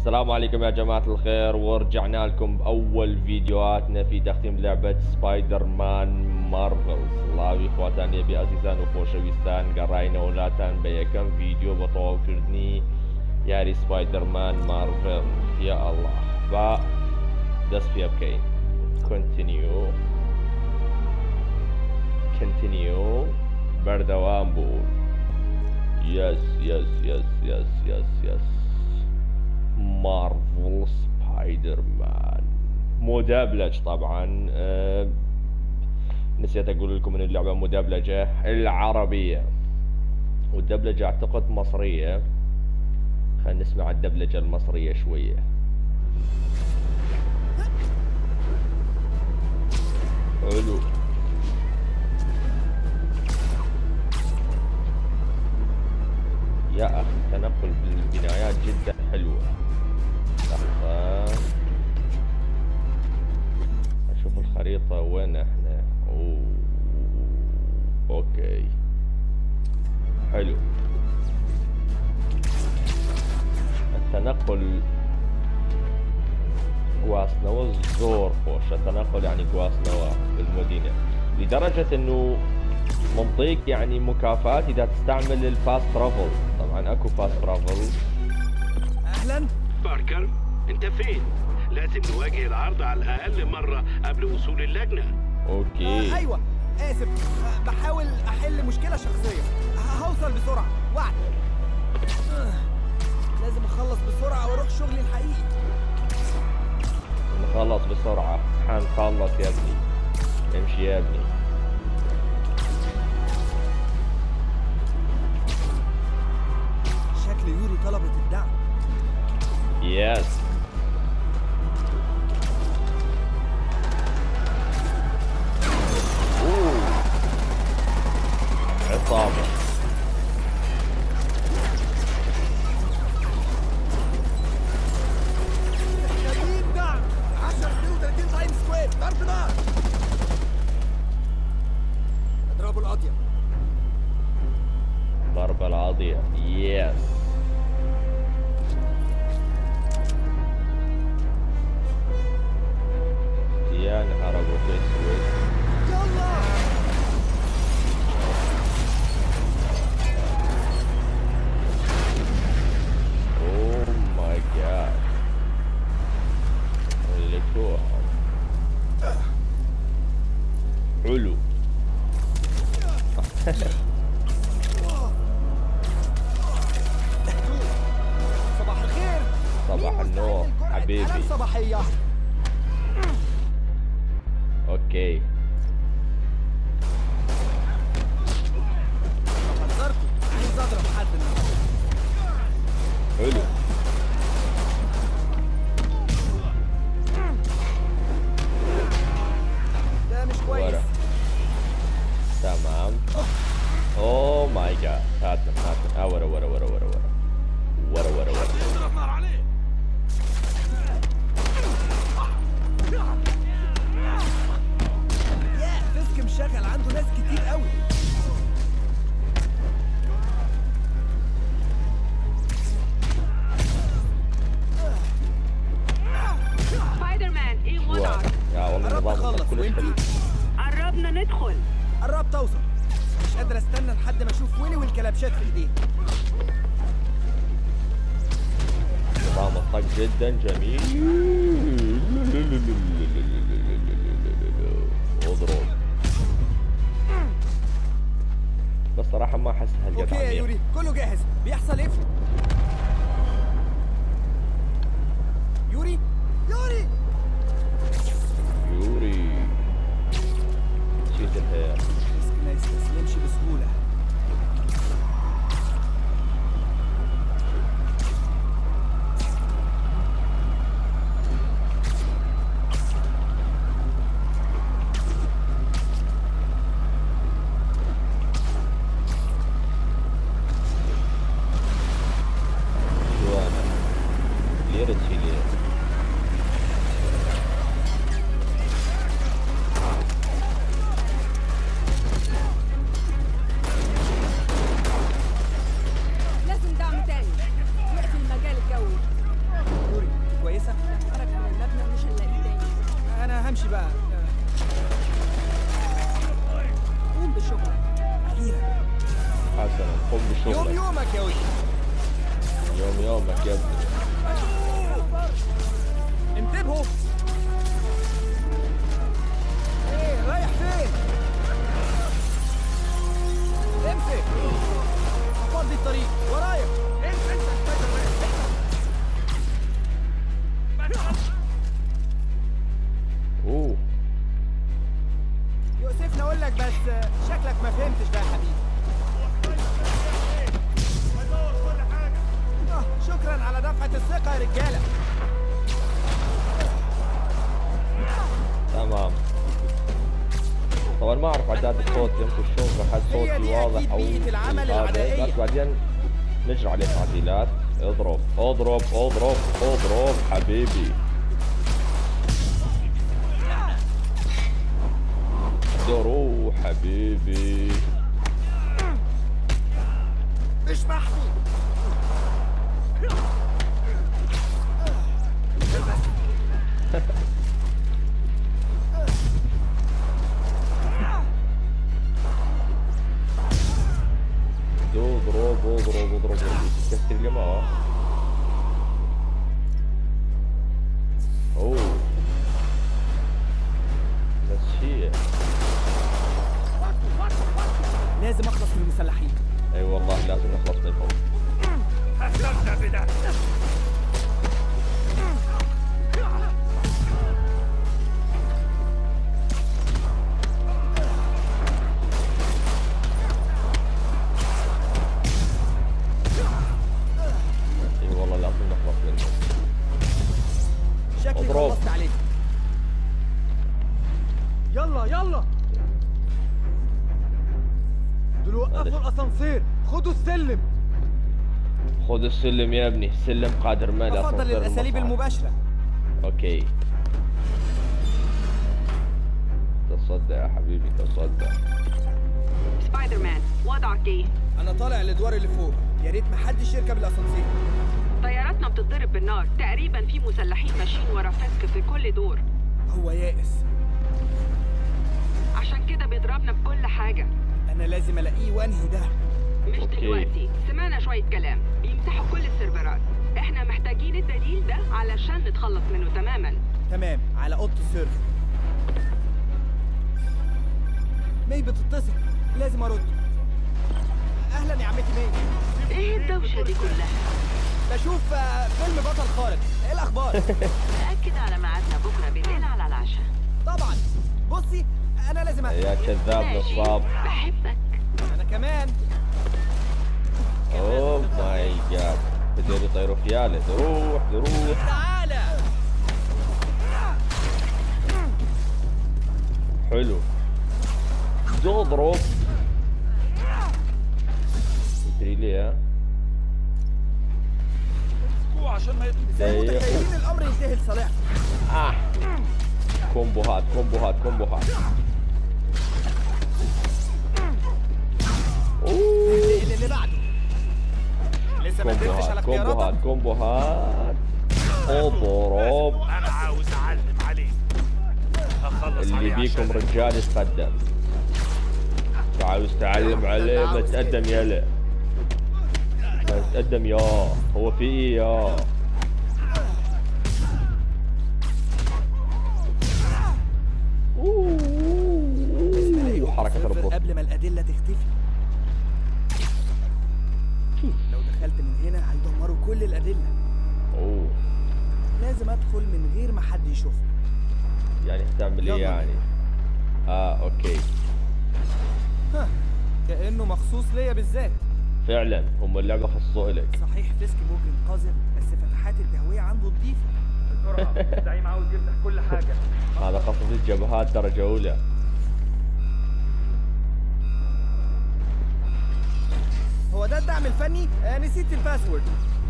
السلام عليكم يا جماعة الخير ورجعنا لكم بأول فيديوهاتنا في تختيم لعبة سبايدر مان مارفلز الله إخواتان يبي عزيزان وخوشويستان قراينا ولاتان بيكم فيديو بطول كردني ياري سبايدر مان مارفل يا الله با دست في بكين continue continue بردوام بول يس يس يس يس يس يس مارفل سبايدر مان مدبلج طبعا أه نسيت اقول لكم ان اللعبه مدبلجه العربيه والدبلجه اعتقد مصريه خلينا نسمع الدبلجه المصريه شويه حلو يا اخي التنقل بالبنايات جدا حلوه لحظة اشوف الخريطة وين احنا أوه. اوكي حلو التنقل قواس نوا زور خوش التنقل يعني قواس نوا بالمدينة لدرجة انه منطيك يعني مكافآت اذا تستعمل الفاست ترافل طبعا اكو فاست ترافل اهلا باركر انت فين لازم نواجه العرض على الاقل مره قبل وصول اللجنه اوكي آه ايوه اسف آه بحاول احل مشكله شخصيه ه- هوصل بسرعه وعد آه، لازم اخلص بسرعه واروح شغلي الحقيقي نخلص بسرعة حنخلص يا ابني امشي يا ابني شكل يوري طلبت الدعم يس أوه. عصابة محتاجين دعم 10 32 تايم سكوير ضرب نار اضربوا القاضيه ضربة العاضية يس يا نهار ابو اسود يلا اوه ماي جاد اللي حلو صباح الخير صباح مين النور، مستعد لجرعة حبيبي. ألم صباحيه اوكي حذركم عايز اضرب حد النهارده حلو ده مش كويس ورا تمام اوه ماي جاد هاتم هاتم اه ورا ورا ورا ورا ورا ورا ورا ورا اضرب نار عليه يا فيسك مشغل عنده ناس كتير قوي سبايدر مان ايه واو. وضعك؟ يا والله قربت نظام اخلص كلش حلو وانتي قربنا ندخل قربت اوصل مش قادر استنى لحد ما اشوف ويلي والكلبشات في ايديه نظام الطق جدا جميل اضرب بس صراحة ما احس هالقد اوكي يا عميق. يوري كله جاهز بيحصل ايه يوري يوري يوري شيت الهير فيسك ما يستسلمش بسهوله جوانا ليرة شي ليرة لازم دعم تاني نقفل المجال الجوي يوري امشي بقى قوم بالشغل اخيرا حسنا قم يوم بشغلك يومك يا ودي يوم يومك يا ابني انتبهوا ايه رايح فين امسك فضي الطريق ورايا انت انت اوه يؤسفني اقول لك بس شكلك ما فهمتش بقى يا حبيبي آه، شكرا على دفعة الثقة يا رجالة تمام طبعا ما اعرف اعداد الصوت يمكن الشوف راح هي صوتي دي واضح أكيد او بيئة العمل هذا، العدائية. بس بعدين نجري عليه تعديلات اضرب اضرب اضرب اضرب حبيبي درو حبيبي مش محمي دو اضرب اضرب اضرب اضرب كسر يا جماعة اوه بس شيء لازم اخلص من المسلحين اي والله لازم نخلص منهم اي والله لازم نخلص منهم شكلي اضرب. خلصت عليك يلا يلا دول وقفوا معلش. الاسانسير خدوا السلم خذ السلم يا ابني السلم قادر ما لا افضل تصير الاساليب المصعد. المباشره اوكي تصدق يا حبيبي تصدق سبايدر مان وضعك ايه؟ انا طالع الادوار اللي فوق يا ريت محدش يركب الاسانسير طياراتنا بتتضرب بالنار تقريبا في مسلحين ماشيين ورا فسك في كل دور هو يائس عشان كده بيضربنا بكل حاجة انا لازم الاقيه وانهي ده مش أوكي. دلوقتي سمعنا شوية كلام بيمسحوا كل السيرفرات احنا محتاجين الدليل ده علشان نتخلص منه تماما تمام على اوضه السيرفر مي بتتصل لازم ارد اهلا يا عمتي مي ايه الدوشة دي كلها؟ بشوف آه، فيلم بطل خارق ايه الاخبار نأكد على ميعادنا بكرة بالليل على العشاء طبعا بصي انا لازم أ... يا كذاب ماشي نصاب بحبك انا كمان اوه ماي جاد بدهم يطيروا فيالة روح روح تعالى حلو بدو اضرب تدري ليه ها؟ ازاي دقيقة. متخيلين الامر ينتهي لصالحكم اه كومبوهات كومبوهات كومبوهات اوه اللي, اللي بعده لسه ما قدرتش على كومبوهات اختياراتك كومبوهات اضرب انا عاوز اعلم عليك هخلص اللي عليه بيكم عشانك. رجال يتقدم عاوز تعلم عليه ما تقدم يلا ما تقدم يا هو في ايه يا أوه، حركة السيرفر الربط قبل ما الادله تختفي لو دخلت من هنا هيدمروا كل الادله اوه لازم ادخل من غير ما حد يشوفني يعني هتعمل ايه يلا. يعني اه اوكي ها كانه مخصوص ليا بالذات فعلا هم اللعبة خصوا لك صحيح فيسك ممكن قذر بس فتحات التهويه عنده نظيفه بسرعه الزعيم عاوز يفتح كل حاجه هذا قصص الجبهات درجة أولى هو ده الدعم الفني آه نسيت الباسورد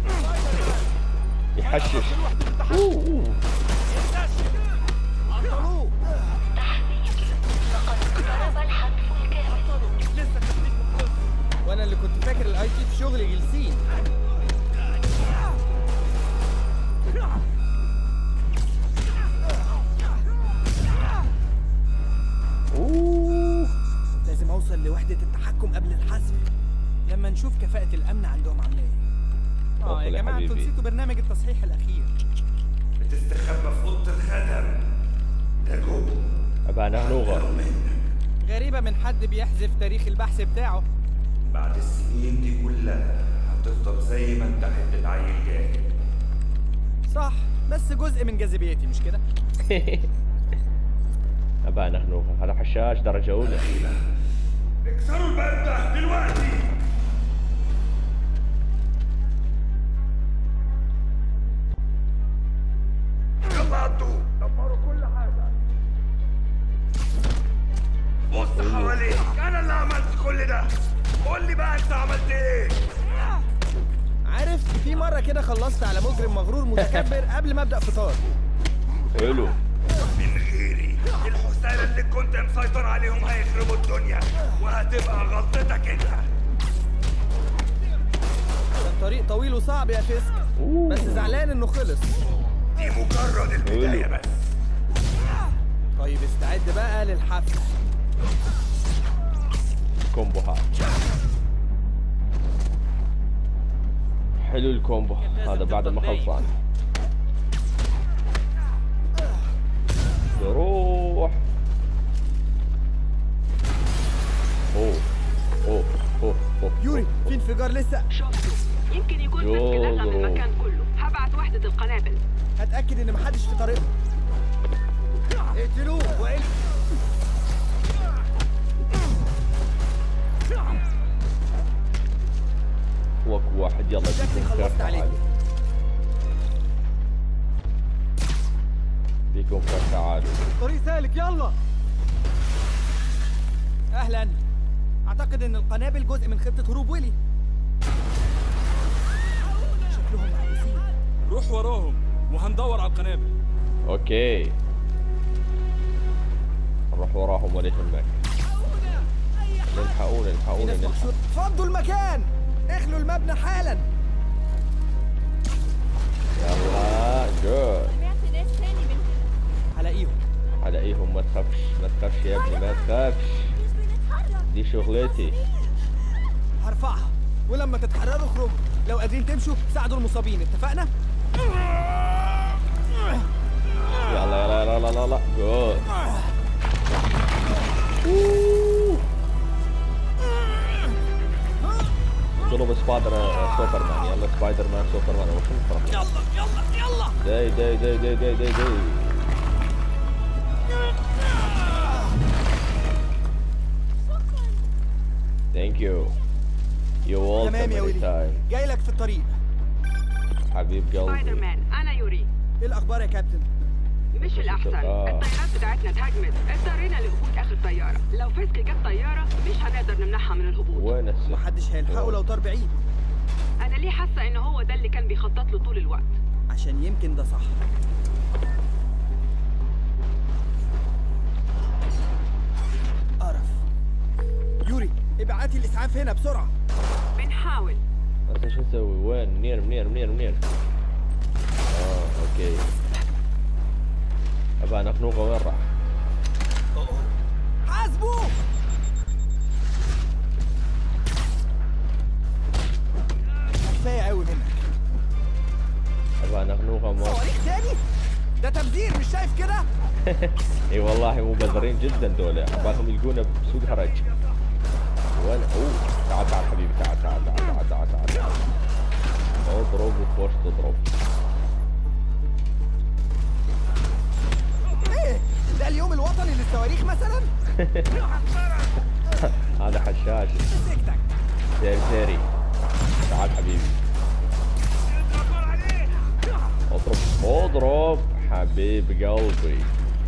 يحشش أوه، أوه. عطلوه وانا اللي كنت فاكر الاي تي في شغل جلسين نشوف كفاءة الأمن عندهم عاملة إيه آه يا اتفضل يا جماعة انتوا حبيبي. نسيتوا برنامج التصحيح الأخير بتستخبى في اوضه الخدم ده جبن ابا نغنوغه غريبة من حد بيحذف تاريخ البحث بتاعه بعد السنين دي كلها هتفضل زي ما انت حته عيل جاهل صح بس جزء من جاذبيتي مش كده ابا نغنوغه هذا حشاش درجه اولى اكسروا الباب ده دلوقتي يلا عدوا دمروا كل حاجه بص حواليك انا اللي عملت كل ده قول لي بقى انت عملت ايه عارف في مرة كده خلصت على مجرم مغرور متكبر قبل ما أبدأ فطار حلو من غيري الحسالة اللي كنت مسيطر عليهم هيخربوا الدنيا وهتبقى غلطتك انت كان طريق طويل وصعب يا فيسك بس زعلان إنه خلص دي مجرد البداية حلو. بس طيب استعد بقى للحفل كومبو هذا حلو الكومبو هذا بعد ما خلصان روح اوه اوه اوه اوه يوري في انفجار لسه شفته يمكن يكون فسك جوزرو. لغم المكان كله هبعت وحدة القنابل هتأكد إن محدش في طريقهم اقتلوه وإلا وك واحد يلا شكلي بيكم خلصت كارت عليك. عالي بيكم كارت عالي طريق سالك يلا اهلا اعتقد ان القنابل جزء من خطه هروب ويلي شكلهم محبوسين روح وراهم وهندور على القنابل اوكي نروح وراهم ولا يهمك نلحقونا في نلحقونا ناس نلحق محشور فضوا المكان اخلوا المبنى حالا يلا جود سمعت ناس تاني من هلاقيهم هلاقيهم ما تخافش ما تخافش يا ابني ما تخافش مش بنتحرك دي شغلتي هرفعها ولما تتحرروا اخرجوا لو قادرين تمشوا ساعدوا المصابين اتفقنا يلا يلا يلا يلا يلا جود ضرب سبايدر سوبر مان يلا سبايدر مان سوبر مان وش الفرق يلا يلا يلا داي داي داي داي داي داي داي ثانك يو يو تمام يا ويلكم ويلي تايم جاي لك في الطريق حبيب سبايدر قلبي مان انا يوري ايه الاخبار يا كابتن مش مش الاحسن آه. الطيارات بتاعتنا اتهاجمت اضطرينا لهبوط اخر طياره لو فسك جت طياره مش هنقدر نمنعها من الهبوط وين السحر محدش هيلحقه لو طار بعيد انا ليه حاسه ان هو ده اللي كان بيخطط له طول الوقت عشان يمكن ده صح قرف يوري ابعتي الاسعاف هنا بسرعه بنحاول انت شو نسوي وين منين منين منين منين اه اوكي ابا نخنوقه وين راح حاسبوا كفايه قوي منك ابا نخنوقه ما صواريخ تاني ده تبذير مش شايف كده اي والله مبذرين جدا دول عبالهم يلقونا بسوق هرج وين اوه تعال تعال حبيبي تعال تعال تعال تعال تعال تعال, تعال. اضرب وخوش تضرب ايه ده اليوم الوطني للصواريخ مثلا هذا حشاش مسكتك سيري سيري تعال حبيبي اضرب اضرب حبيب قلبي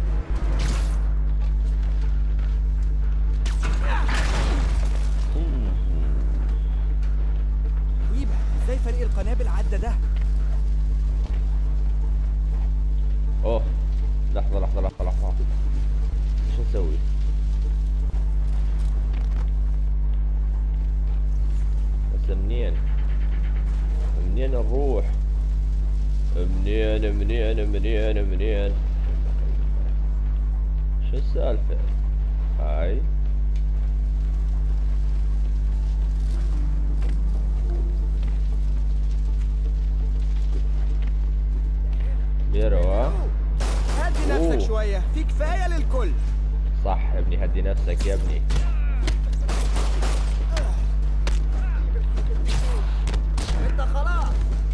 ويبا ازاي فريق القنابل عدى ده اوه لحظة لحظة لحظة لحظة شو نسوي؟ بس منين؟ منين نروح؟ منين منين منين منين؟ شو السالفة؟ هاي بيرو ها هدي نفسك أوه. شويه في كفايه للكل صح يا ابني هدي نفسك يا ابني انت خلاص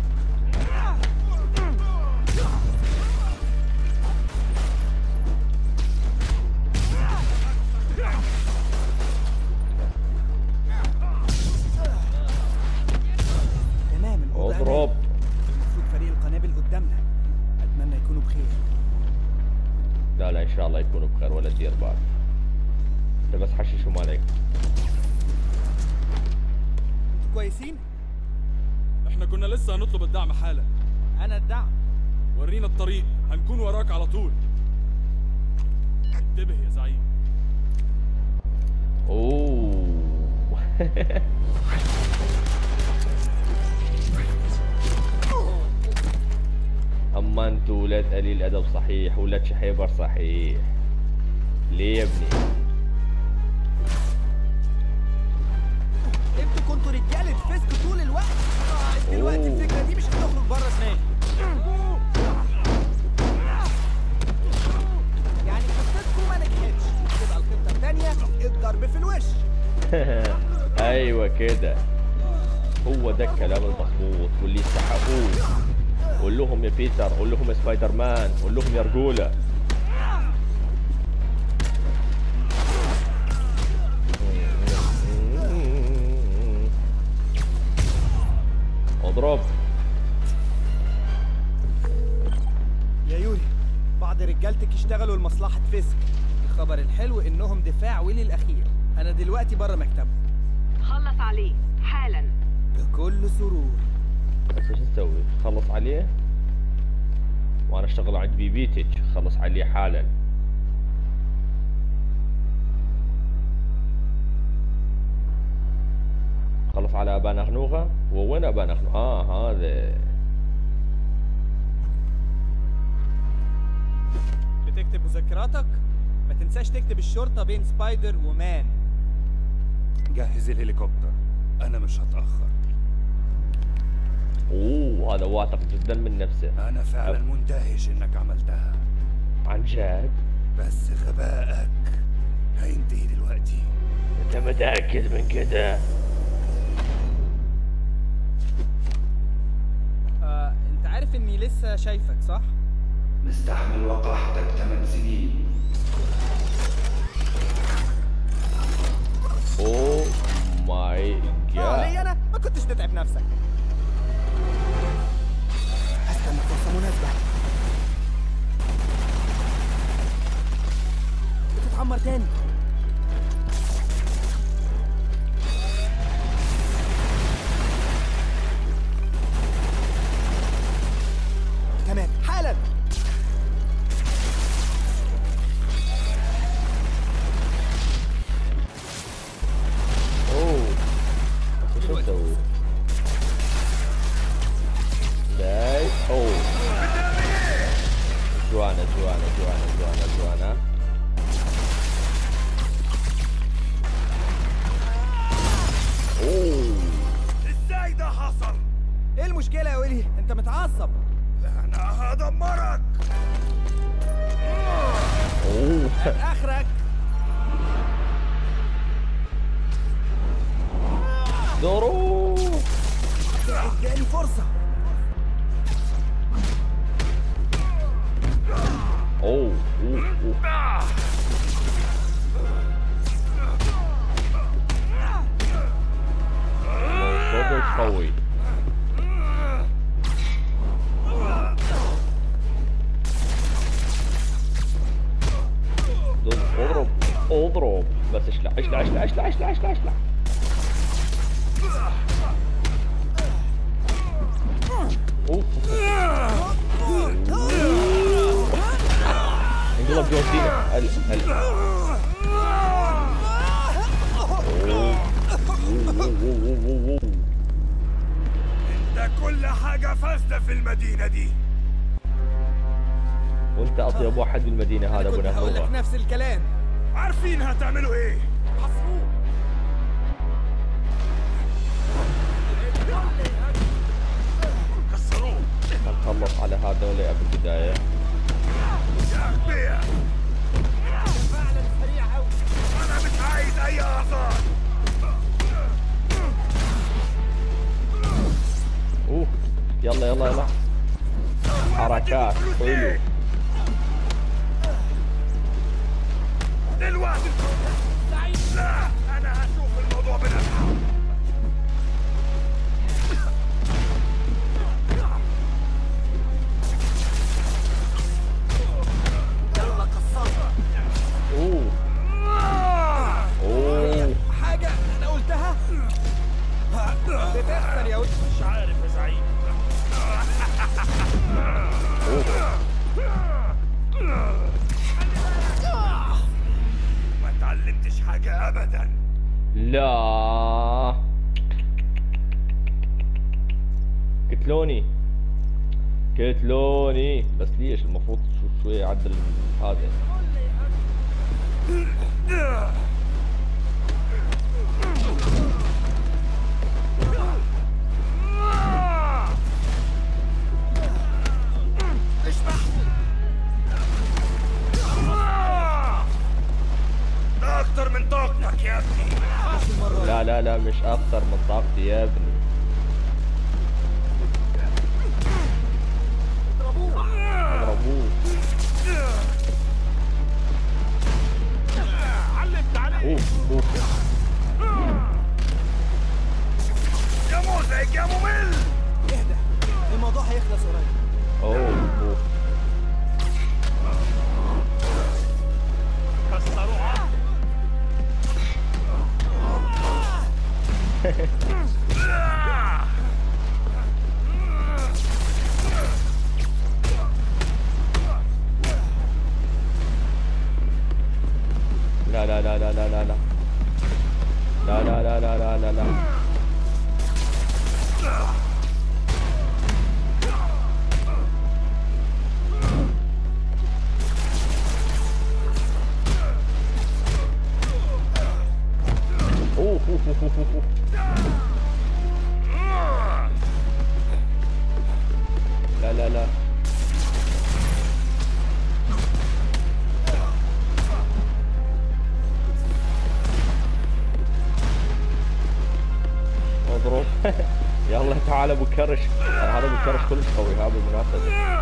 تمام الأوضة اضرب أمان. المفروض فريق القنابل قدامنا اتمنى يكونوا بخير لا لا ان شاء الله يكونوا بخير ولا تدير بال انت بس حششهم عليك انتوا كويسين احنا كنا لسه هنطلب الدعم حالا انا الدعم ورينا الطريق هنكون وراك على طول انتبه يا زعيم اوه اما انتوا ولاد قليل ادب صحيح ولاد شحيبر صحيح ليه يا ابني انتوا كنتوا رجاله فسق طول الوقت آه، دلوقتي أوه. الفكره دي مش هتخرج بره دماغي يعني خطتكم ما نجحتش تبقى الخطه الثانيه الضرب في الوش ايوه كده هو ده الكلام المظبوط واللي يستحقوه قول لهم يا بيتر قول لهم يا سبايدر مان قول لهم يا رجوله اضرب يا يوري بعض رجالتك اشتغلوا لمصلحه فسق الخبر الحلو انهم دفاع ويلي الاخير انا دلوقتي بره مكتبه خلص عليه حالا بكل سرور بس ايش نسوي؟ خلص عليه؟ وانا اشتغل عند بيبيتج خلص عليه حالا خلص على ابا نغنوغة؟ وين ابا نغنوغة؟ اه هذا بتكتب مذكراتك ما تنساش تكتب الشرطه بين سبايدر ومان جهز الهليكوبتر انا مش هتاخر اوه هذا واثق جدا من نفسه انا فعلا مندهش انك عملتها عن جد؟ بس غبائك هينتهي دلوقتي انت متأكد من كده؟ آه، انت عارف اني لسه شايفك صح مستحمل وقاحتك 8 سنين اوه ماي اه ليه جاد انا ما كنتش تتعب نفسك هستنى فرصه مناسبه بتتعمر تاني تمام حالا اوه بس ايش نسوي؟ لاي اوه جوانا جوانا جوانا جوانا جوانا اوه ازاي ده حصل ايه المشكله يا ويلي انت متعصب انا هدمرك اوه اخرك دورو اداني فرصه اوه اوه اوه صدق قوي ضد اضرب اضرب بس اشلع اشلع اشلع اشلع اشلع اشلع اشلع اوف انقلب جون سينا هلا هلا أوه. أوه، أوه، أوه، أوه، أوه. ده كل حاجه فاسده في المدينه دي وانت اطيب واحد بالمدينه هذا ابو كنت هقول لك نهوره نفس الكلام عارفين هتعملوا ايه حصروه كسروه هنخلص على هذول قبل البداية يا اغبياء فعلا سريع قوي انا مش عايز اي اعذار اوه يلا يلا يلا حركات حلو دلوقتي لا انا هشوف الموضوع بنفسي يلا كسرها اوه اوه حاجة أنا قلتها بتحصل يا ولد مش عارف يا زعيم ما اتعلمتش حاجه ابدا لا قتلوني قتلوني بس ليش المفروض شو شوي يعدل هذا ده اكتر من طاقتك يا ابني لا لا لا مش اكثر من طاقتي يا ابني اضربوه علمت عليه اوف اوف يا مزعج يا ممل اهدى الموضوع هيخلص قريب اوه اوف كسروا عظم لا لا لا لا لا لا لا لا لا لا لا لا لا لا اوه أوه، أوه، أوه، أوه. لا لا لا اضرب يلا تعال ابو كرش أنا هذا ابو كرش كلش قوي هذا بالمناسبة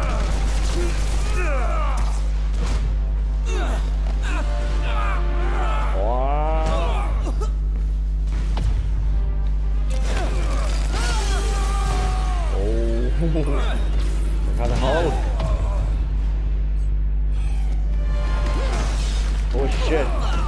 واو. أوه. هذا هالك اوه شيت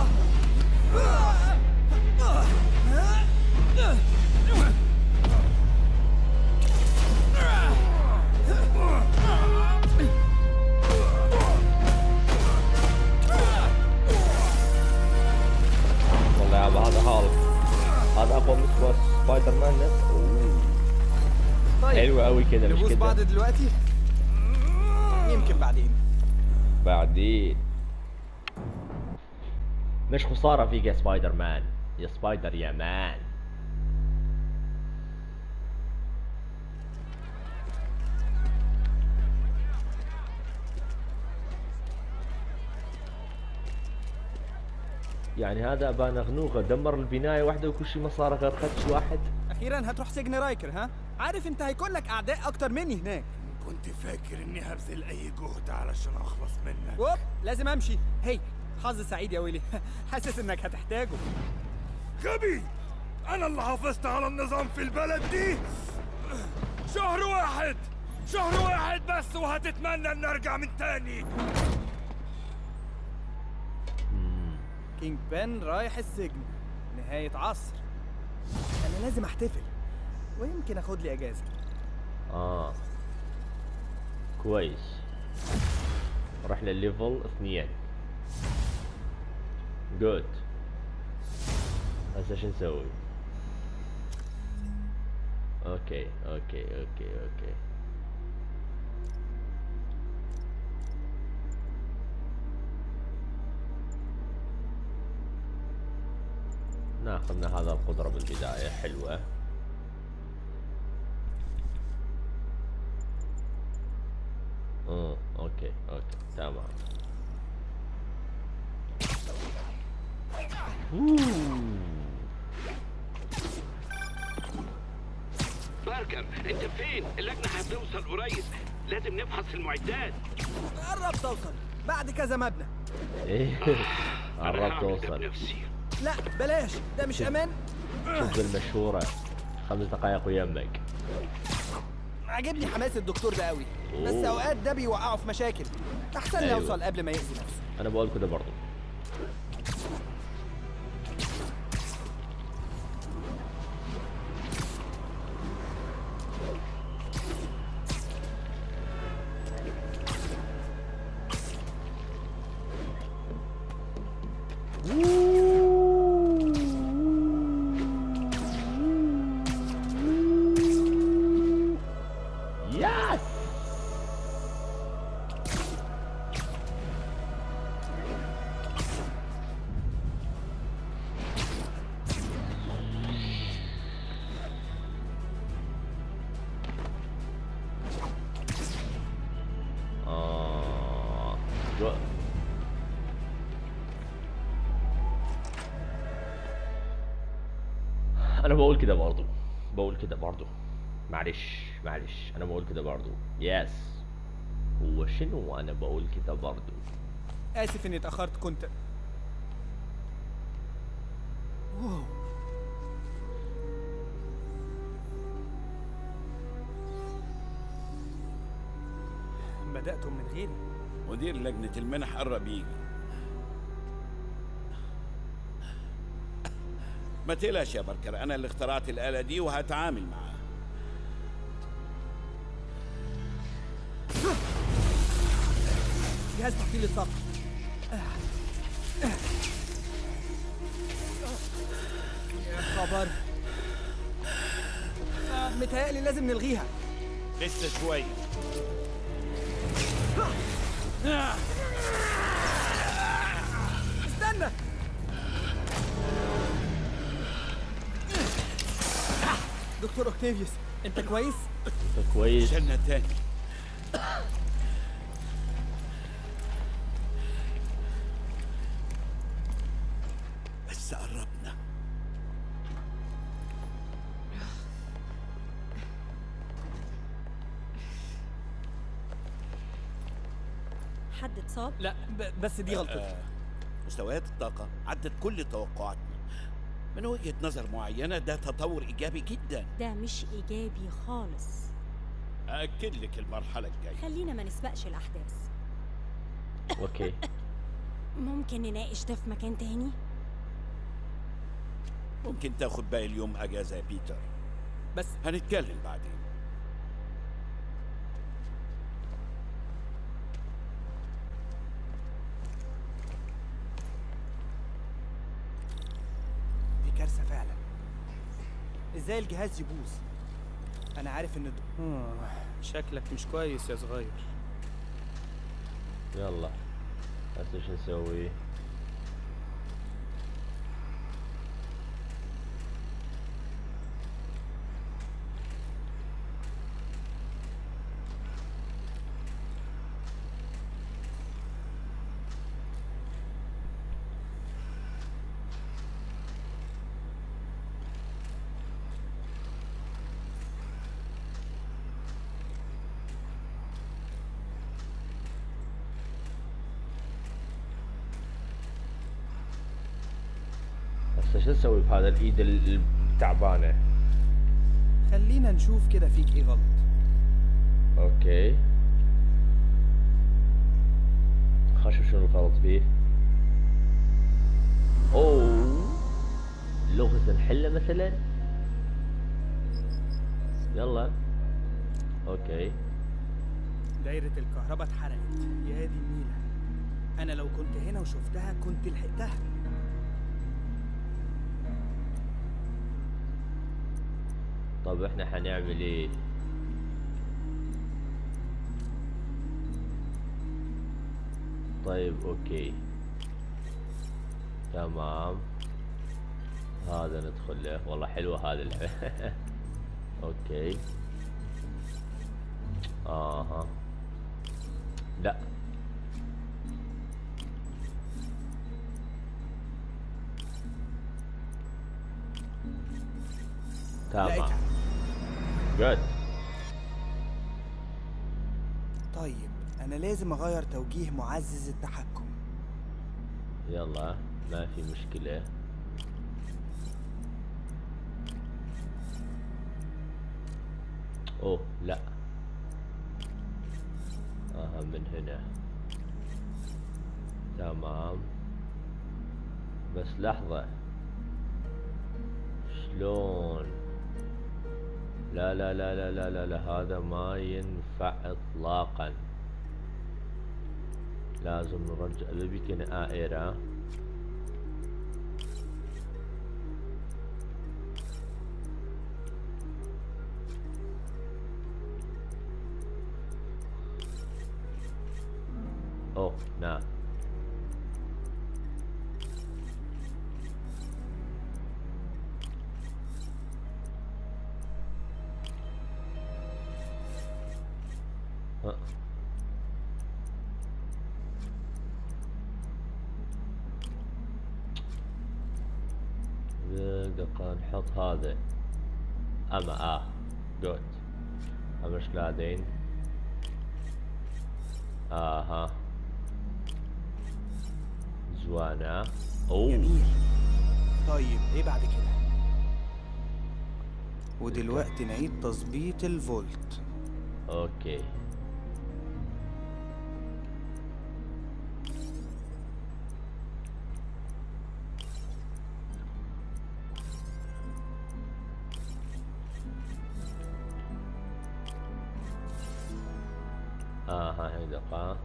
والله يا عم هذا هالك هذا اقوى من سبا- سبايدر مان نفسه أوه. طيب حلو قوي كده مش نبوس بعض كده دلوقتي يمكن بعدين بعدين مش خسارة فيك يا سبايدر مان يا سبايدر يا مان يعني هذا ابا نغنوغه دمر البنايه واحده وكل شيء ما صار غير خدش واحد اخيرا هتروح سجن رايكر ها عارف انت هيكون لك اعداء اكتر مني هناك كنت فاكر اني هبذل اي جهد علشان اخلص منك ووب لازم امشي هي حظ سعيد يا ويلي حاسس انك هتحتاجه غبي انا اللي حافظت على النظام في البلد دي شهر واحد شهر واحد بس وهتتمنى ان ارجع من تاني كينج بن رايح السجن نهاية عصر انا لازم احتفل ويمكن اخد لي اجازة اه كويس راح للليفل اثنين جود هسه شو نسوي اوكي اوكي اوكي اوكي ناخذنا هذا القدرة بالبداية حلوة أه، اوكي اوكي تمام باركر انت فين اللجنه هتوصل قريب لازم نفحص المعدات قربت اوصل بعد كذا مبنى ايه أنا قربت هعمل ده اوصل بنفسي لا بلاش ده مش امان شوف المشهورة خمس دقائق ويمك عاجبني حماس الدكتور ده قوي بس أوه. اوقات ده بيوقعه في مشاكل احسن لي أيوة. اوصل قبل ما يأذي نفسه انا بقول كده برضو يس آه. جو- انا بقول كده برضو بقول كده برضو معلش معلش انا بقول كده برضو يس هو شنو انا بقول كده برضو اسف اني اتاخرت كنت واو بدأتم من غيري مدير لجنة المنح قرب يجي ما تقلقش يا بركر أنا اللي اخترعت الآلة دي وهتعامل معاها جهاز تحويل الطاقة يا خبر آه، متهيألي لازم نلغيها لسه شوية استنى دكتور اوكتافيوس انت كويس؟ انت كويس شلنا تاني بس قربنا حد اتصاب لا ب- بس دي غلطتي آه، مستويات الطاقة عدت كل توقعاتنا من وجهة نظر معينة ده تطور إيجابي جدا ده مش ايجابي خالص أأكد لك المرحلة الجاية خلينا ما نسبقش الاحداث اوكي ممكن نناقش ده في مكان تاني ممكن تاخد باقي اليوم أجازة يا بيتر بس هنتكلم بعدين دي كارثة فعلا ازاي الجهاز يبوظ انا عارف ان شكلك مش كويس يا صغير يلا هسه شو نسوي هسه شو نسوي بهذا الايد ال- التعبانة خلينا نشوف كده فيك ايه غلط اوكي خلينا نشوف شنو الغلط فيه اوه لغز نحله مثلا يلا اوكي دايرة الكهرباء اتحرقت يا دي النيلة انا لو كنت هنا وشفتها كنت لحقتها طب احنا حنعمل ايه طيب اوكي تمام هذا ندخل له والله حلوة هذا الح... اوكي اها لا تمام لقيتها جود طيب انا لازم اغير توجيه معزز التحكم يلا ما في مشكلة اوه لا اها من هنا تمام بس لحظة شلون لا لا لا لا لا لا, لا هذا ما ينفع اطلاقا لازم نرجع لبيكنا آئرة اوه نعم ها. دقيقة نحط هذا اما اه جود اما شلادين اها زوانا اوه جميل طيب ايه بعد كده ودلوقتي نعيد تظبيط الفولت اوكي آه هاي دقة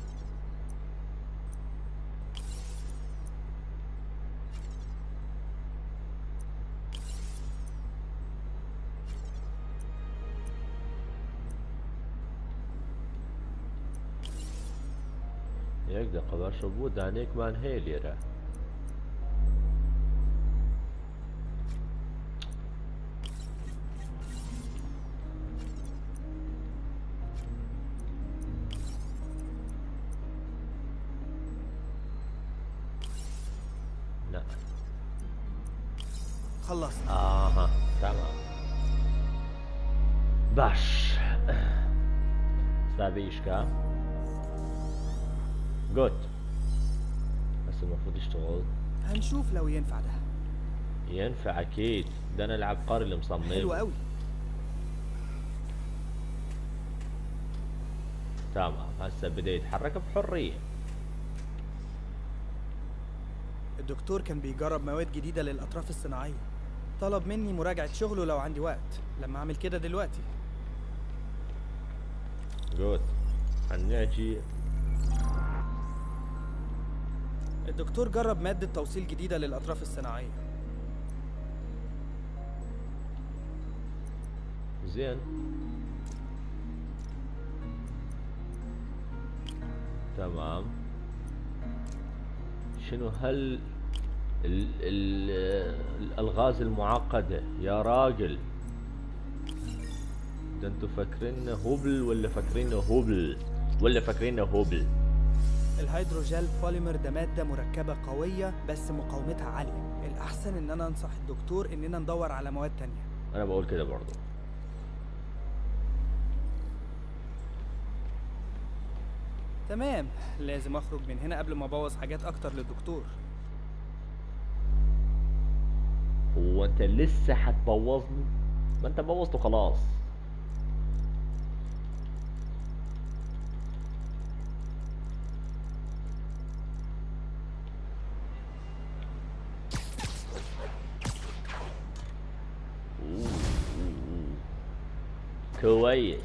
یک دقیقه باشو بود دانێک مان هەیە لێرە لا خلصت آها تمام باش سابي إشكال جود بس المفروض يشتغل هنشوف لو ينفع ده ينفع أكيد ده أنا العبقري اللي مصمم حلو قوي تمام هسه بدأ يتحرك بحرية الدكتور كان بيجرب مواد جديدة للأطراف الصناعية طلب مني مراجعة شغله لو عندي وقت لما أعمل كده دلوقتي جود هنحكي الدكتور جرب مادة توصيل جديدة للأطراف الصناعية زين تمام شنو هل ال ال الالغاز المعقده يا راجل ده انتوا فاكرينه هبل ولا فاكرينه هبل ولا فاكرينه هبل الهيدروجيل بوليمر ده مادة مركبة قوية بس مقاومتها عالية الأحسن إن أنا أنصح الدكتور إننا ندور على مواد تانية انا بقول كده برضو تمام لازم أخرج من هنا قبل ما أبوظ حاجات أكتر للدكتور هو انت لسه هتبوظني ما انت بوظته خلاص أوه، أوه. كويس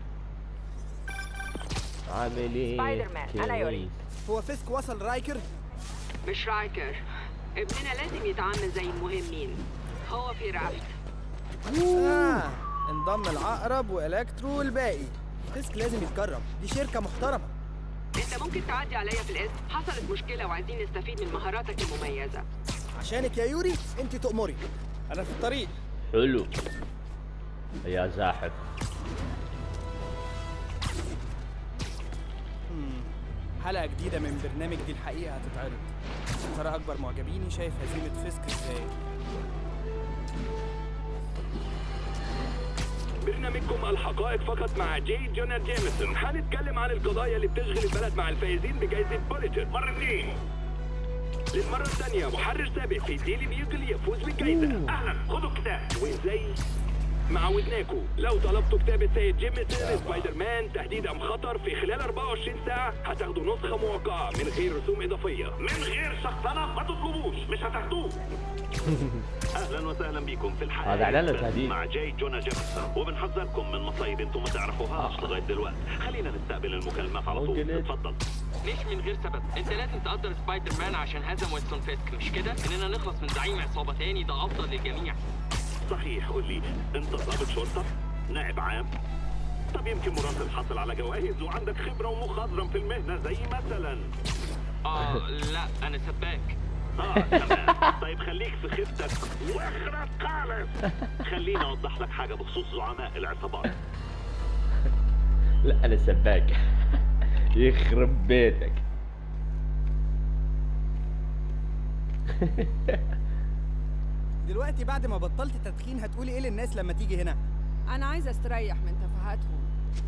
عاملين سبايدر مان، أنا يوري. كويس. هو فيسك وصل رايكر مش رايكر ابننا لازم يتعامل زي المهمين هو في رافت آه انضم العقرب وإلكترو والباقي فيسك لازم يتجرب دي شركة محترمة انت ممكن تعدي عليا في الاسم حصلت مشكله وعايزين نستفيد من مهاراتك المميزه عشانك يا يوري انت تؤمري انا في الطريق حلو يا زاحف مم. حلقة جديدة من برنامج دي الحقيقة هتتعرض يا ترى أكبر معجبيني شايف هزيمة فيسك ازاي برنامجكم الحقائق فقط مع جي جونر جيمسون هنتكلم عن القضايا اللي بتشغل البلد مع الفائزين بجائزة بوليتر مرتين للمرة الثانية محرر سابق في ديلي بيوكل يفوز بالجائزة أهلا خدوا كتاب وإزاي معودناكم لو طلبتوا كتاب السيد جيمسون سبايدر مان تهديد أم خطر في خلال 24 ساعة هتاخدوا نسخة موقعة من غير رسوم إضافية من غير شخصنة ما تطلبوش مش هتاخدوه اهلا وسهلا بكم في الحلقه هذا إعلان الأولى تهديد. مع جاي جونا جيفرسون وبنحذركم من مصايب انتم ما تعرفوهاش لغايه دلوقتي خلينا نستقبل المكالمات على طول ممكن إيه؟ اتفضل ليش من غير سبب انت لازم تقدر سبايدر مان عشان هزم ويلسون فيسك مش كده اننا نخلص من زعيم عصابه تاني ده افضل للجميع صحيح قول لي انت ضابط شرطه نائب عام طب يمكن مراسل حصل على جوائز وعندك خبره ومخضرم في المهنه زي مثلا اه لا انا سباك اه تمام طيب خليك في خفتك واخرب خالص خليني اوضح لك حاجه بخصوص زعماء العصابات لا انا سباك يخرب بيتك دلوقتي بعد ما بطلت تدخين هتقولي ايه للناس لما تيجي هنا انا عايزه استريح من تفاهاتهم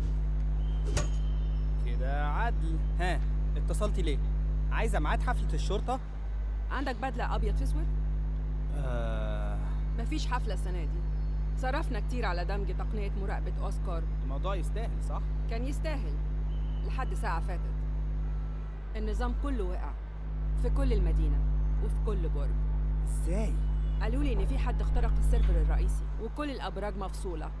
كده عدل ها اتصلتي ليه عايزة ميعاد حفلة الشرطة عندك بدله ابيض في اسود آه مفيش حفله السنه دي صرفنا كتير على دمج تقنيه مراقبه اوسكار الموضوع يستاهل صح كان يستاهل لحد ساعه فاتت النظام كله وقع في كل المدينه وفي كل برج ازاي قالوا لي ان في حد اخترق السيرفر الرئيسي وكل الابراج مفصوله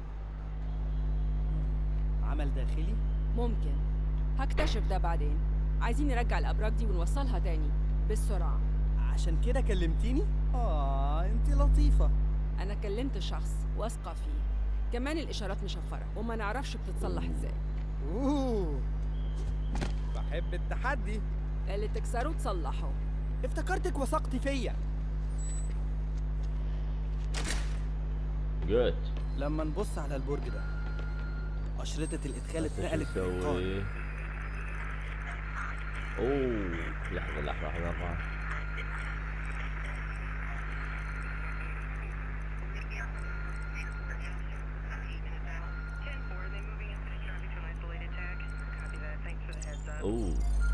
عمل داخلي ممكن هكتشف ده بعدين عايزين نرجع الابراج دي ونوصلها تاني بالسرعه عشان كده كلمتيني اه انت لطيفة انا كلمت شخص واثقه فيه كمان الاشارات مشفره وما نعرفش بتتصلح ازاي اوه بحب التحدي اللي تكسره تصلحه افتكرتك وثقتي فيا جود لما نبص على البرج ده أشرطة الإدخال اتنقلت في الإنقاذ نسوي اوه لحظة لحظة لحظة لحظة اوه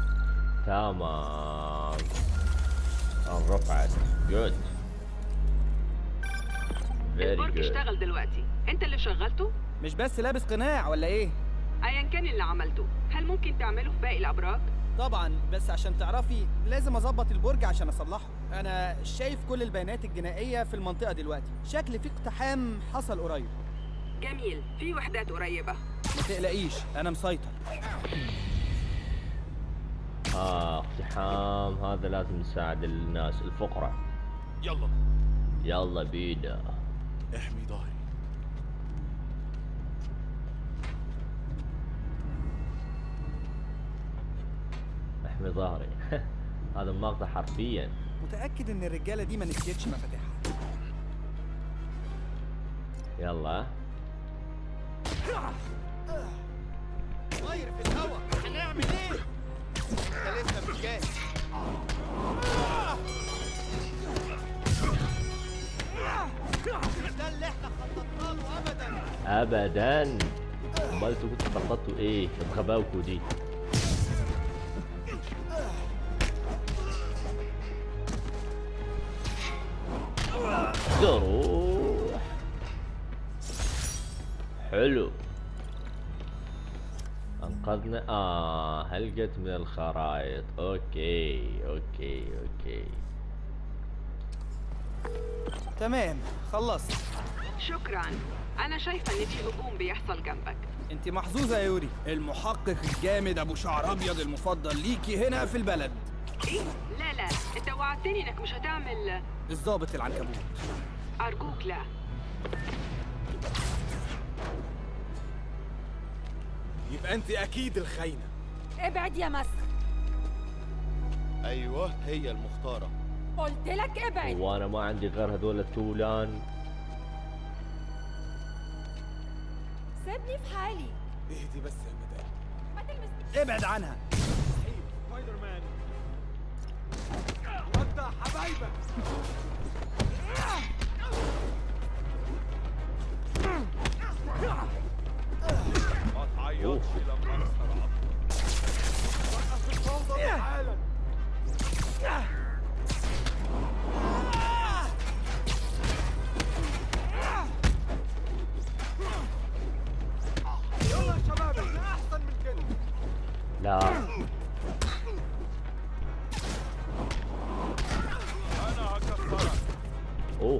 تمام رفعت جود فيري البرج جود اشتغل دلوقتي انت اللي شغلته مش بس لابس قناع ولا إيه؟ ايا كان اللي عملته هل ممكن تعمله في باقي الابراج طبعا بس عشان تعرفي لازم اظبط البرج عشان اصلحه انا شايف كل البيانات الجنائيه في المنطقه دلوقتي شكل في اقتحام حصل قريب جميل في وحدات قريبه ما تقلقيش انا مسيطر آه اقتحام هذا لازم نساعد الناس الفقراء يلا يلا بينا احمي ظهري احمي ظهري هذا المقطع حرفيا متاكد ان الرجاله دي ما نسيتش مفاتيحها يلا طاير في الهوا هنعمل ايه انت لسه مش جاهز ده اللي احنا خططنا له ابدا ابدا امال انتوا كنتوا خططتوا ايه بغباوكوا دي تروح حلو انقذنا اه هلقت من الخرائط اوكي اوكي اوكي تمام خلصت شكرا انا شايفه ان في هجوم بيحصل جنبك انت محظوظه يا يوري المحقق الجامد ابو شعر ابيض المفضل ليكي هنا في البلد ايه لا لا انت وعدتني انك مش هتعمل الضابط العنكبوت ارجوك لا يبقى انت اكيد الخاينه ابعد يا مس ايوه هي المختاره قلت لك ابعد وانا ما عندي غير هذول التولان سيبني في حالي اهدي بس يا مدام ما تلمسنيش ابعد عنها سبايدر مان ودع حبايبك ما تعيطش لما اكسر عظمك وقف الفوضى دي حالا يلا يا شباب احنا احسن من كده لا انا هكسرك اوه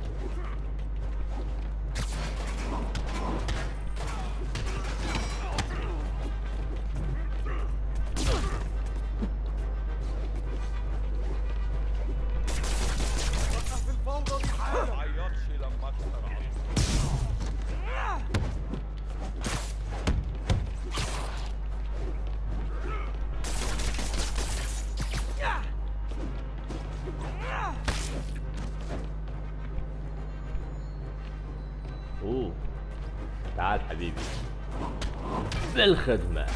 وقف الفوضى دي ما حالا تعيطش لما اكسر عظمك اوه تعال حبيبي بالخدمة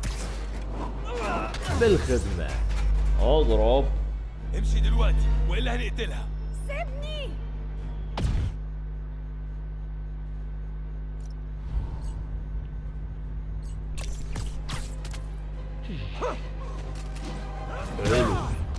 بالخدمة اضرب امشي دلوقتي والا هنقتلها سيبني حلو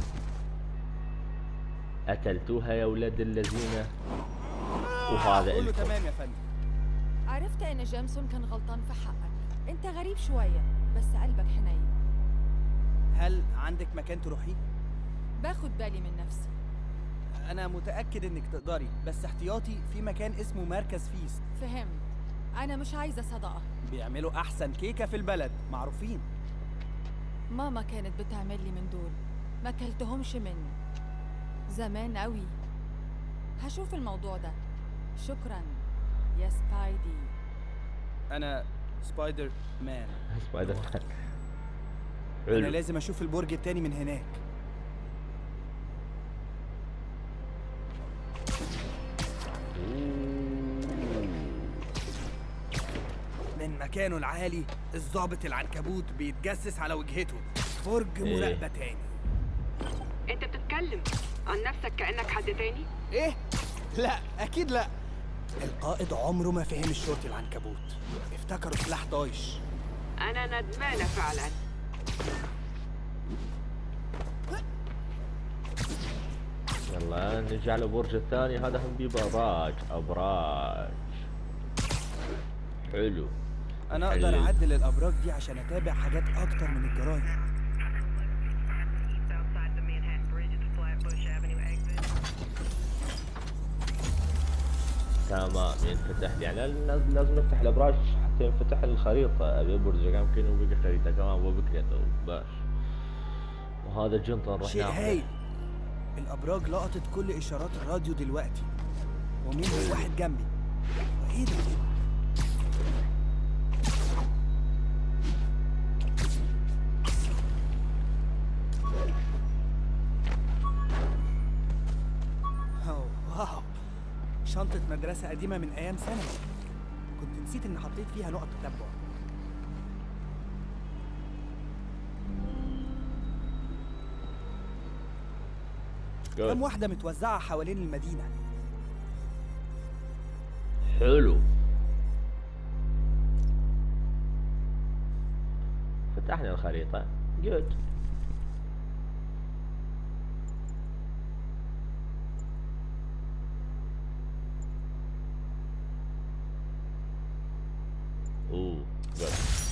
قتلتوها يا ولاد الذين وهذا كله الكم تمام يا فندم عرفت ان جيمسون كان غلطان في حقك انت غريب شويه بس قلبك حنين هل عندك مكان تروحيه باخد بالي من نفسي انا متاكد انك تقدري بس احتياطي في مكان اسمه مركز فيست فهمت انا مش عايزه صدقه بيعملوا احسن كيكه في البلد معروفين ماما كانت بتعمل لي من دول ما كلتهمش مني زمان قوي هشوف الموضوع ده شكرا يا سبايدي انا سبايدر مان سبايدر مان انا حلو لازم اشوف البرج التاني من هناك من مكانه العالي الضابط العنكبوت بيتجسس على وجهته برج إيه؟ مراقبة تاني انت بتتكلم عن نفسك كانك حد تاني ايه؟ لا اكيد لا القائد عمره ما فهم الشرطي العنكبوت افتكروا سلاح طايش انا ندمانه فعلا يلا نرجع للبرج الثاني هذا هم بيه ابراج ابراج حلو انا اقدر حلو. اعدل الابراج دي عشان اتابع حاجات اكتر من الجرايم تمام ينفتح لي يعني لازم لازم نفتح الابراج حتى ينفتح الخريطة ابي برج كم كان وبقي خريطة كمان وبكريته باش وهذا جنطة نروح شيء ناخذه. هايل الابراج لقطت كل اشارات الراديو دلوقتي ومنهم واحد جنبي ايه ده أوه، واو شنطة مدرسة قديمة من أيام ثانوي كنت نسيت إن حطيت فيها نقط تتبع Good. كم واحدة متوزعة حوالين المدينة حلو فتحنا الخريطة جود اوه جود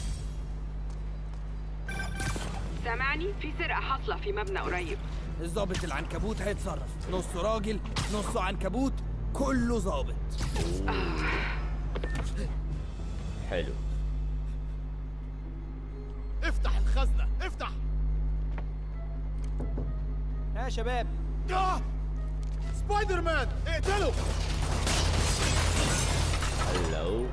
سامعني في سرقه حاصله في مبنى قريب الظابط العنكبوت هيتصرف نصه راجل نصه عنكبوت كله ظابط حلو افتح الخزنة افتح ها يا شباب آه! سبايدر مان اقتله هلو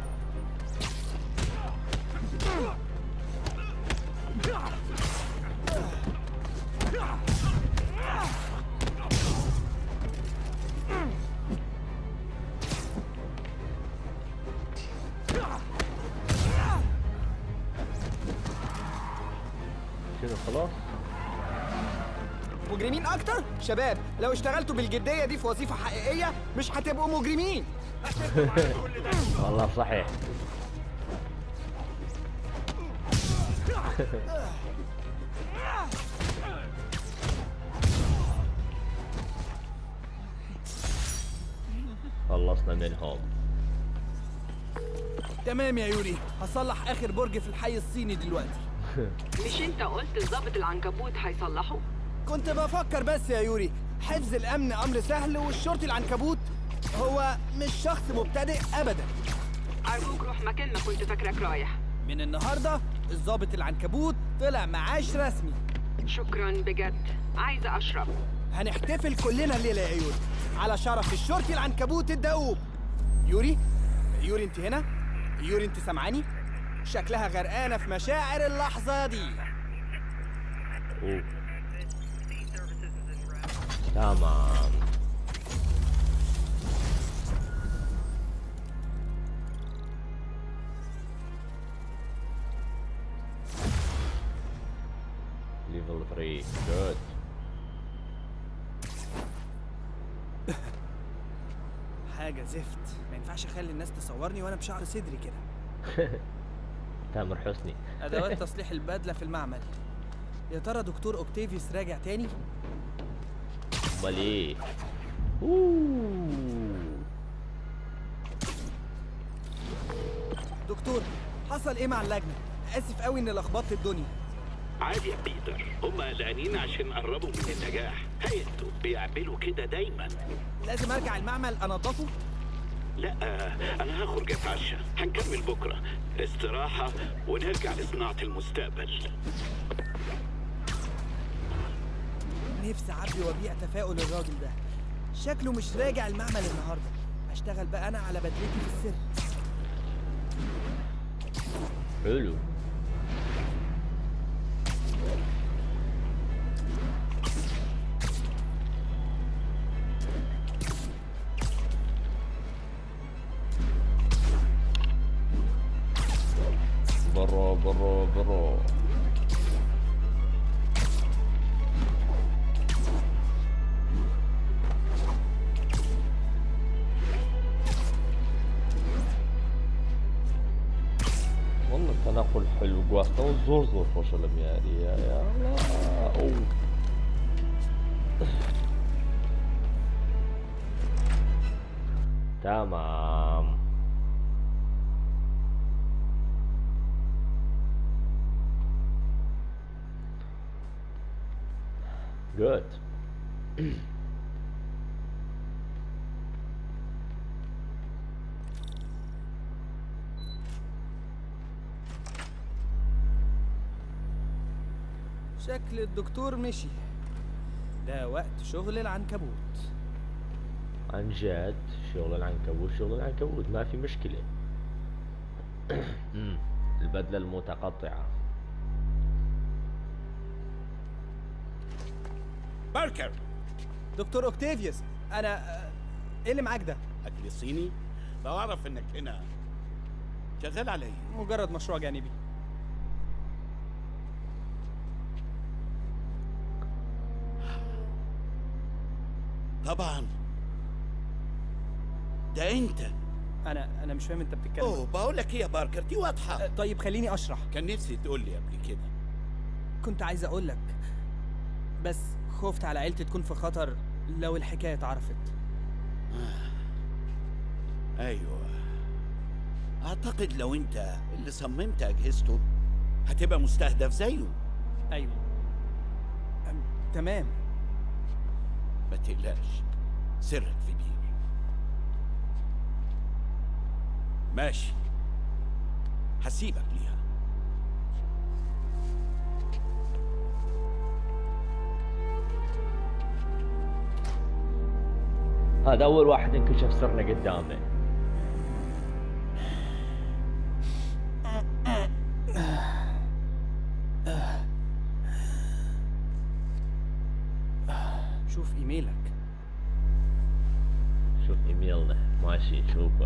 شنو خلاص مجرمين اكتر شباب لو اشتغلتوا بالجديه دي في وظيفه حقيقيه مش هتبقوا مجرمين والله صحيح خلصنا منهم تمام يا يوري هصلح اخر برج في الحي الصيني دلوقتي مش انت قلت الظابط العنكبوت هيصلحه؟ كنت بفكر بس يا يوري حفظ الامن امر سهل والشرطي العنكبوت هو مش شخص مبتدئ ابدا أرجوك روح مكان ما كنت فاكرك رايح من النهارده الضابط العنكبوت طلع معاش رسمي شكرا بجد عايزة أشرب هنحتفل كلنا الليله يا يوري على شرف الشرطي العنكبوت الدؤوب يوري يوري انت هنا يوري انت سامعاني شكلها غرقانه في مشاعر اللحظه دي أوه. تمام ليفل 3 جود حاجه زفت ما ينفعش اخلي الناس تصورني وانا بشعر صدري كده تامر حسني ادوات تصليح البدله في المعمل يا ترى دكتور اوكتافيوس راجع تاني امال ايه أوه. دكتور حصل ايه مع اللجنه اسف قوي اني لخبطت الدنيا عادي يا بيتر هم قلقانين عشان قربوا من النجاح هيئته بيعملوا كده دايما لازم ارجع المعمل انضفه لا انا هخرج اتعشى هنكمل بكره استراحه ونرجع لصناعه المستقبل نفسي اعبي وابيع تفاؤل الراجل ده شكله مش راجع المعمل النهارده هشتغل بقى انا على بدلتي في السر حلو برو برو برو والله التنقل حلو قواسته والزور زور فوش المياري يا يا الله أوه. تمام Good. شكل الدكتور مشي ده وقت شغل العنكبوت عن جد شغل العنكبوت شغل العنكبوت ما في مشكلة مم. البدلة المتقطعة باركر دكتور اوكتافيوس انا آه، ايه اللي معاك ده اكل صيني لو اعرف انك هنا شغال على ايه مجرد مشروع جانبي طبعا ده انت انا انا مش فاهم انت بتتكلم اوه بقول لك ايه يا باركر دي واضحه آه، طيب خليني اشرح كان نفسي تقول لي قبل كده كنت عايز اقول لك بس خفت على عيلتي تكون في خطر لو الحكايه اتعرفت ايوه اعتقد لو انت اللي صممت اجهزته هتبقى مستهدف زيه ايوه أم، تمام ما تقلقش سرك في بير ماشي هسيبك ليها هذا أول واحد انكشف سرنا قدامه شوف ايميلك شوف ايميلنا ماشي نشوفه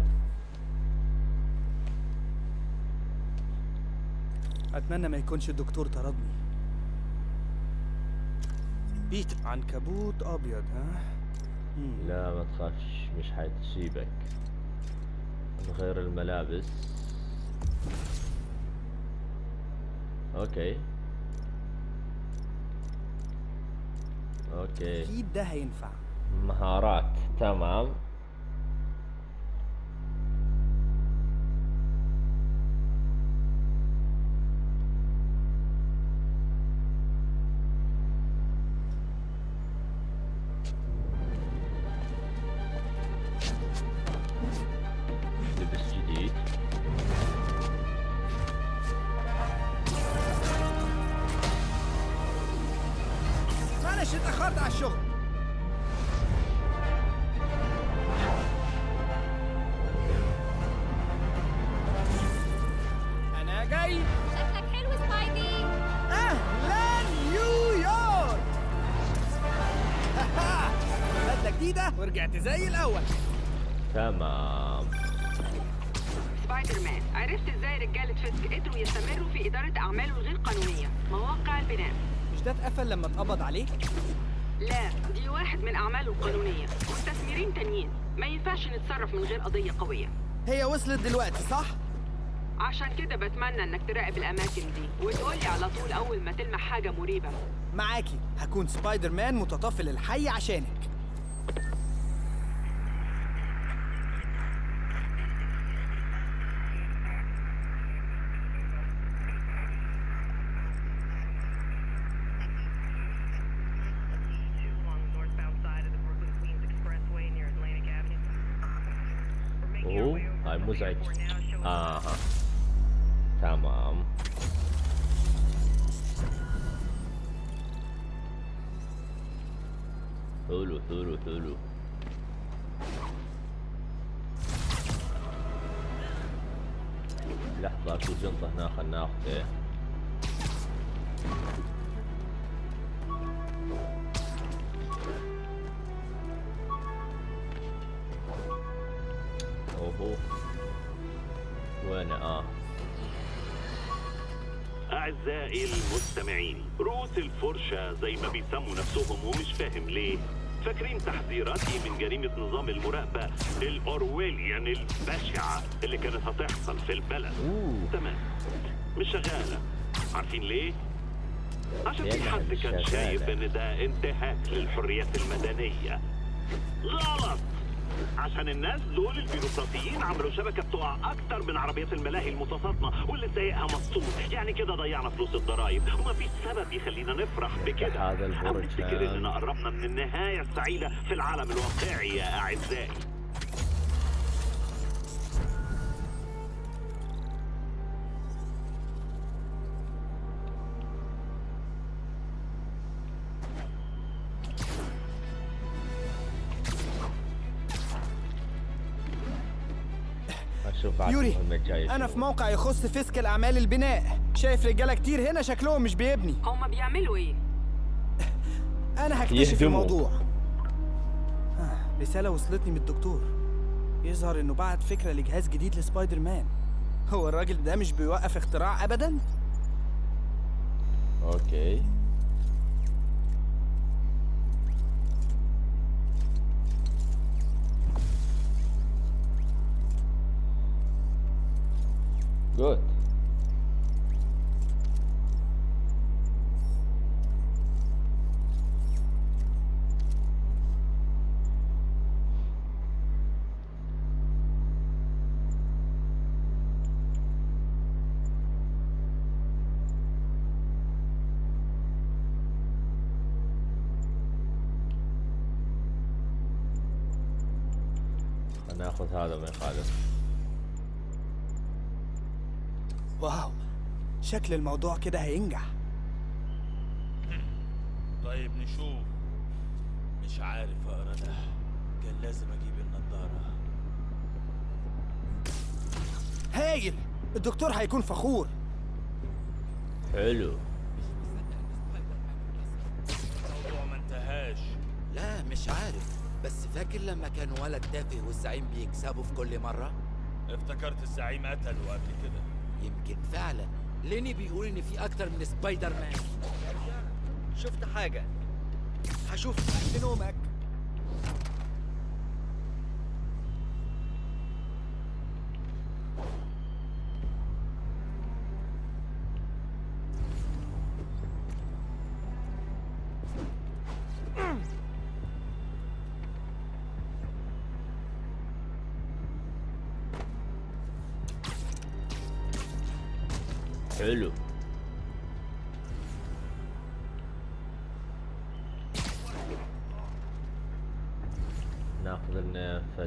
اتمنى ما يكونش الدكتور طردني بيتر عنكبوت ابيض ها مم. لا ما تخافش مش حتسيبك نغير الملابس اوكي اوكي اكيد ده هينفع مهارات تمام لبس جديد معلش اتاخرت على الشغل انا جاي شكلك حلو سبايدي اهلا نيويورك بدله جديده ورجعت زي الاول تمام سبايدر مان عرفت ازاي رجالة فيسك قدروا يستمروا في إدارة أعماله الغير قانونية مواقع البناء مش ده اتقفل لما اتقبض عليه لا دي واحد من أعماله القانونية مستثمرين تانيين ما ينفعش نتصرف من غير قضية قوية هي وصلت دلوقتي صح عشان كده بتمنى انك تراقب الاماكن دي وتقولي على طول اول ما تلمح حاجه مريبه معاكي هكون سبايدر مان متطفل الحي عشانك اوه هاي مزعج اها تمام حلو حلو حلو لحظة في جنطة هنا خلنا ناخذه اوهو وين اه أعزائي المستمعين رؤوس الفرشة زي ما بيسموا نفسهم ومش فاهم ليه فاكرين تحذيراتي من جريمة نظام المراقبة الأورويليان البشعة اللي كانت هتحصل في البلد اوه تمام مش شغالة عارفين ليه؟ عشان في لأنها حد مش كان شايف شغالة. إن ده انتهاك للحريات المدنية غلط عشان الناس دول البيروقراطيين عملوا شبكة بتقع أكتر من عربيات الملاهي المتصادمة واللي سايقها مصطوط يعني كده ضيعنا فلوس الضرايب ومفيش سبب يخلينا نفرح بكده هذا البرج أو تفتكر كان- إننا قربنا من النهاية السعيدة في العالم الواقعي يا أعزائي اشوف بعد يوري المهمة الجاية انا شنو. في موقع يخص فيسك الاعمال البناء شايف رجاله كتير هنا شكلهم مش بيبني هما بيعملوا ايه انا هكتشف يهدموا. الموضوع آه، رساله وصلتني من الدكتور يظهر انه بعت فكره لجهاز جديد لسبايدر مان هو الراجل ده مش بيوقف اختراع ابدا اوكي جود ناخذ هذا ما يخالف واو شكل الموضوع كده هينجح طيب نشوف مش عارف اقرا ده كان لازم اجيب النضاره هايل الدكتور هيكون فخور حلو الموضوع ما انتهاش لا مش عارف بس فاكر لما كان ولد تافه والزعيم بيكسبوا في كل مرة؟ افتكرت الزعيم قتله قبل كده يمكن فعلا ليني بيقول ان في اكتر من سبايدر مان شفت حاجة هشوفك في نومك حلو ناخذ لنا فد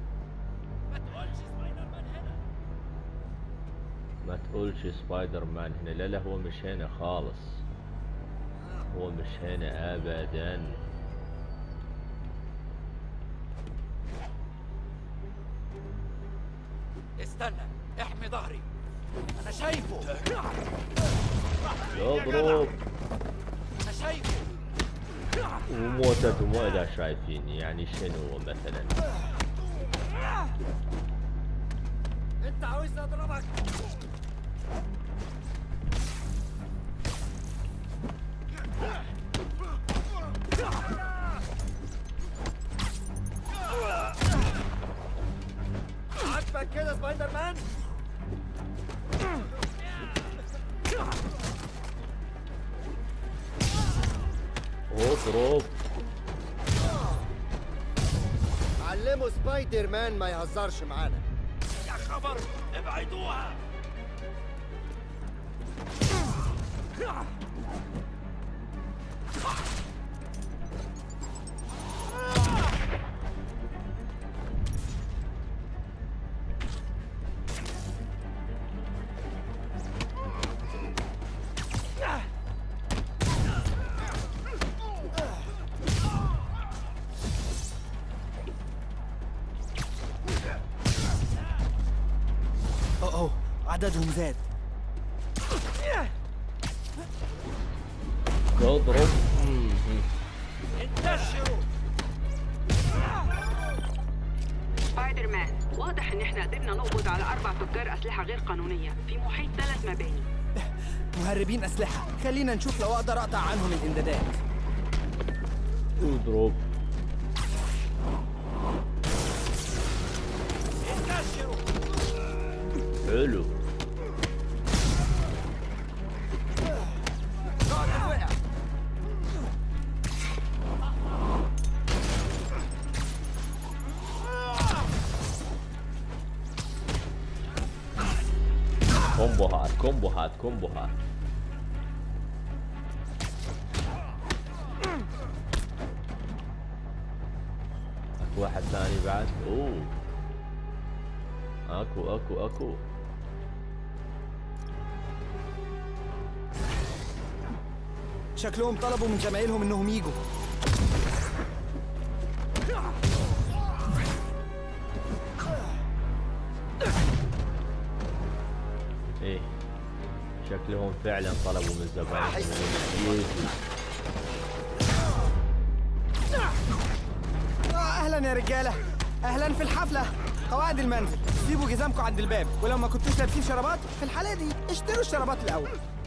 ما تقولش سبايدر مان هنا لا لا هو مش هنا خالص هو مش هنا ابدا استنى احمي ظهري انا شايفه يضرب انا شايفه وموتته مو اذا شايفيني يعني شنو مثلا انت عاوزني اضربك عاجبك كده سبايدر مان اضرب علموا سبايدر مان ما يهزرش معانا يا خبر ابعدوها اوه اوه عددهم زاد تضرب انتشروا سبايدر مان واضح ان احنا قدرنا نقبض على اربع تجار اسلحه غير قانونيه في محيط ثلاث مباني مهربين اسلحه خلينا نشوف لو اقدر اقطع عنهم الامدادات اضرب انتشروا حلو راجل وقع كومبوهات كومبوهات كومبوهات اكو واحد ثاني بعد اوه اكو اكو اكو شكلهم طلبوا من زمايلهم انهم يجوا ايه شكلهم فعلا طلبوا من زباينهم إنهم يجوا. آه اهلا يا رجاله اهلا في الحفله قواعد المنزل سيبوا جزامكم عند الباب ولو ما كنتوش لابسين شرابات في الحاله دي اشتروا الشرابات الاول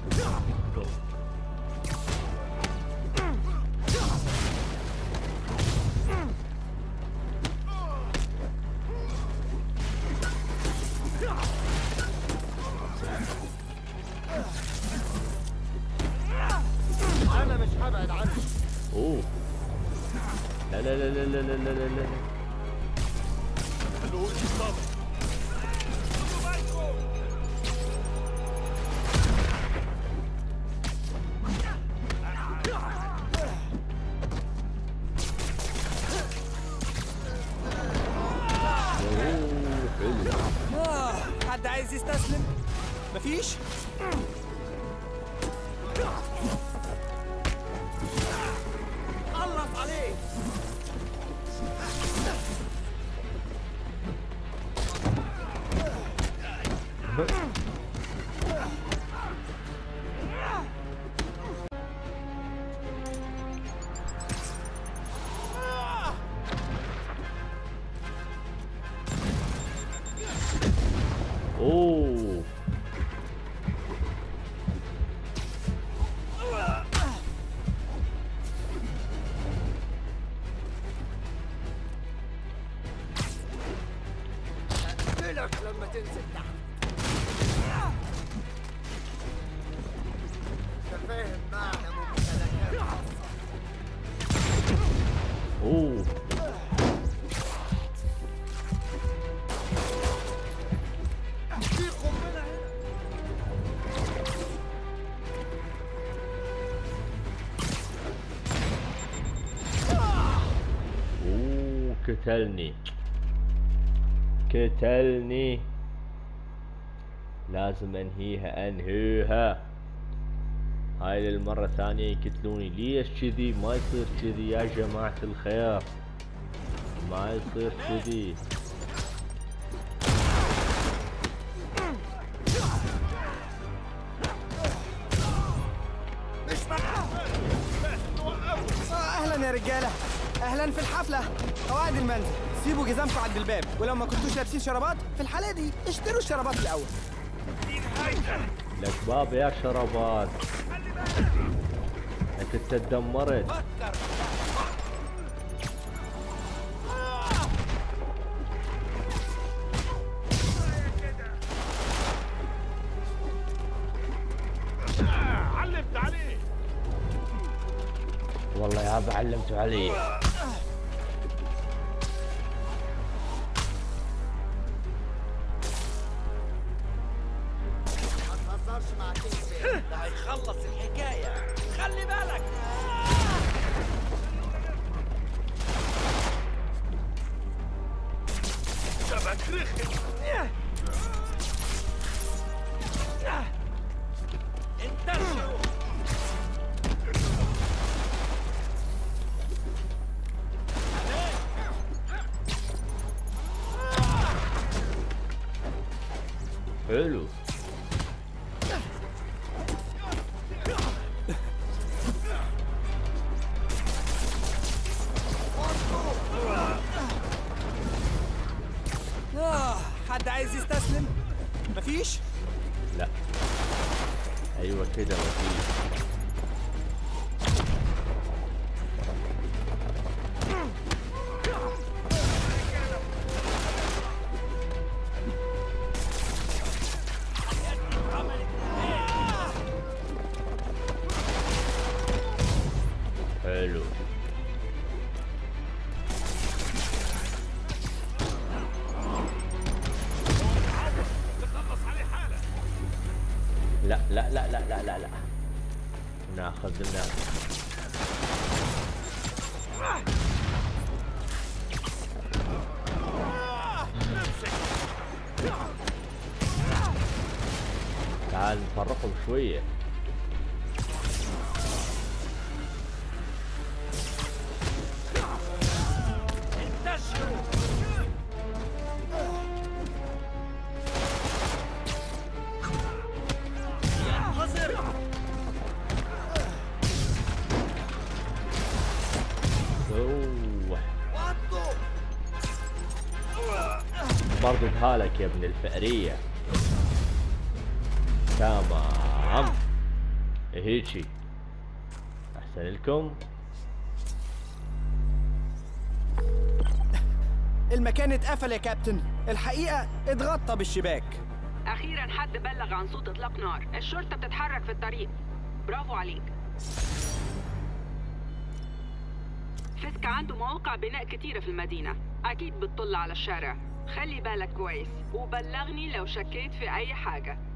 انا مش هبعد عنك اوه لا لا لا لا لا لا لا لا لا أوه، حلو آه حد عايز يستسلم مفيش خلص عليه اوه تنزل تحت انت فاهم معنى ممتلكات خاصة اوه في قنبلة هنا اوه قتلني قتلني لازم انهيها انهيها هاي للمرة الثانية يقتلوني ليش كذي ما يصير كذي يا جماعة الخير ما يصير كذي مش آه اهلا يا رجاله اهلا في الحفله قواعد المنزل سيبوا جزامكم عند الباب ولو ما كنتوش لابسين شرابات في الحاله دي اشتروا الشرابات الاول لك باب يا شربات انت تدمرت علمت عليه والله يا ابا علمتوا علي ما تهزرش مع كينج ده هيخلص الحكايه خلي بالك شبك رخم انتشروا حلو آه حد عايز يستسلم مفيش لا ايوه كده مفيش حلو تخلص عليه حاله لا لا لا لا لا لا لا ناخذ لنا تعال نفرقهم شوية انتشروا ينتظر اوه برضو بهالك يا ابن الفأرية تمام هيجي احسن لكم المكان اتقفل يا كابتن الحقيقه اتغطى بالشباك أخيرا حد بلغ عن صوت إطلاق نار الشرطة بتتحرك في الطريق برافو عليك فيسك عنده مواقع بناء كتيرة في المدينة أكيد بتطل على الشارع خلي بالك كويس وبلغني لو شكيت في أي حاجة